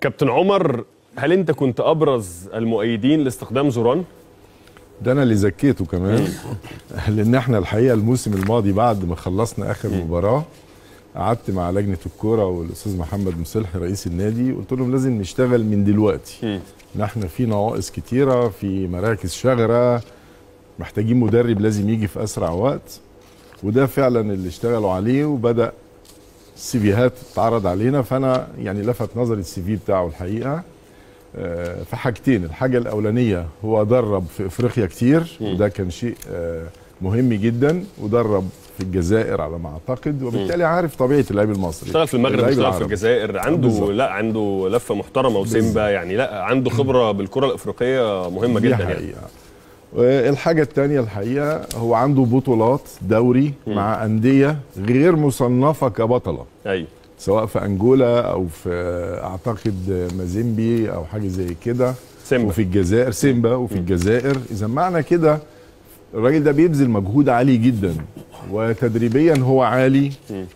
كابتن عمر هل انت كنت ابرز المؤيدين لاستخدام زوران ده انا اللي زكيته كمان لان احنا الحقيقه الموسم الماضي بعد ما خلصنا اخر مباراه قعدت مع لجنه الكوره والاستاذ محمد مصلحي رئيس النادي قلت لهم لازم نشتغل من دلوقتي ان احنا في نواقص كتيره في مراكز شغره محتاجين مدرب لازم يجي في اسرع وقت وده فعلا اللي اشتغلوا عليه وبدا السيفيهات تتعرض علينا فانا يعني لفت نظري السي في بتاعه الحقيقه آه، في حاجتين الحاجه الاولانيه هو درب في افريقيا كتير وده كان شيء آه، مهم جدا ودرب في الجزائر على ما اعتقد وبالتالي عارف طبيعه اللاعب المصري اشتغل في المغرب اللاعب اشتغل في العربي. الجزائر عنده بالظبط. لا عنده لفه محترمه وسيمبا يعني لا عنده خبره بالكره الافريقيه مهمه دي جدا يعني حقيقة. والحاجة التانية الحقيقة هو عنده بطولات دوري مع أندية غير مصنفة كبطلة ايوه سواء في أنجولا أو في أعتقد مازيمبي أو حاجة زي كده سيمبا. وفي الجزائر سيمبا وفي الجزائر إذا معنى كده الراجل ده بيبذل مجهود عالي جدا وتدريبيا هو عالي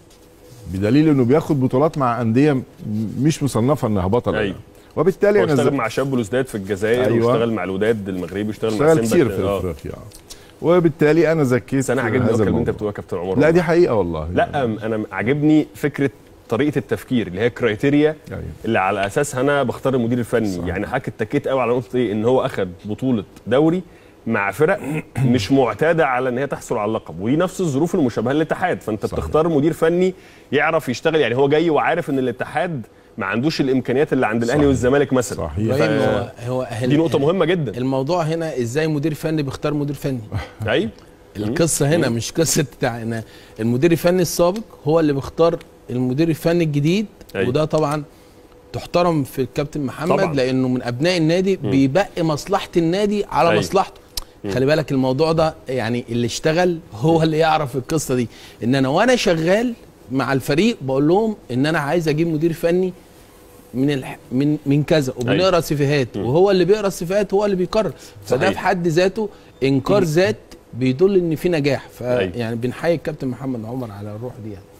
بدليل انه بياخد بطولات مع انديه م- مش مصنفه انها بطله أيوة. وبالتالي هو انا اشتغل ز- مع شاب بلوزداد في الجزائر أيوة. واشتغل مع الوداد المغربي واشتغل مع اشتغل سيمبا كتير في آه. افريقيا وبالتالي انا زكيت بس انا عاجبني هذا الكلام اللي انت الموضوع. بتقوله يا كابتن عمر لا دي حقيقه والله لا انا عاجبني فكره طريقه التفكير اللي هي كرايتيريا أيوة. اللي على اساسها انا بختار المدير الفني صح. يعني حضرتك اتكيت قوي على نقطه ايه ان هو اخذ بطوله دوري مع فرق مش معتاده على ان هي تحصل على اللقب ودي نفس الظروف المشابهه للاتحاد فانت صحيح. بتختار مدير فني يعرف يشتغل يعني هو جاي وعارف ان الاتحاد ما عندوش الامكانيات اللي عند الاهلي صحيح. والزمالك مثلا صحيح. ابراهيم ف- هو هو دي نقطه مهمه جدا الموضوع هنا ازاي مدير فني بيختار مدير فني ايوه القصه هنا مش قصه بتاع إن المدير الفني السابق هو اللي بيختار المدير الفني الجديد أيوة. وده طبعا تحترم في الكابتن محمد طبعاً. لانه من ابناء النادي بيبقي مصلحه النادي على أيوة. مصلحته خلي بالك الموضوع ده يعني اللي اشتغل هو اللي يعرف القصه دي ان انا وانا شغال مع الفريق بقول لهم ان انا عايز اجيب مدير فني من الح... من من كذا وبنقرا سيفيهات وهو اللي بيقرا السيفيهات هو اللي بيقرر فده صحيح. في حد ذاته انكار ذات بيدل ان في نجاح أيوة. فيعني بنحيي الكابتن محمد عمر على الروح دي يعني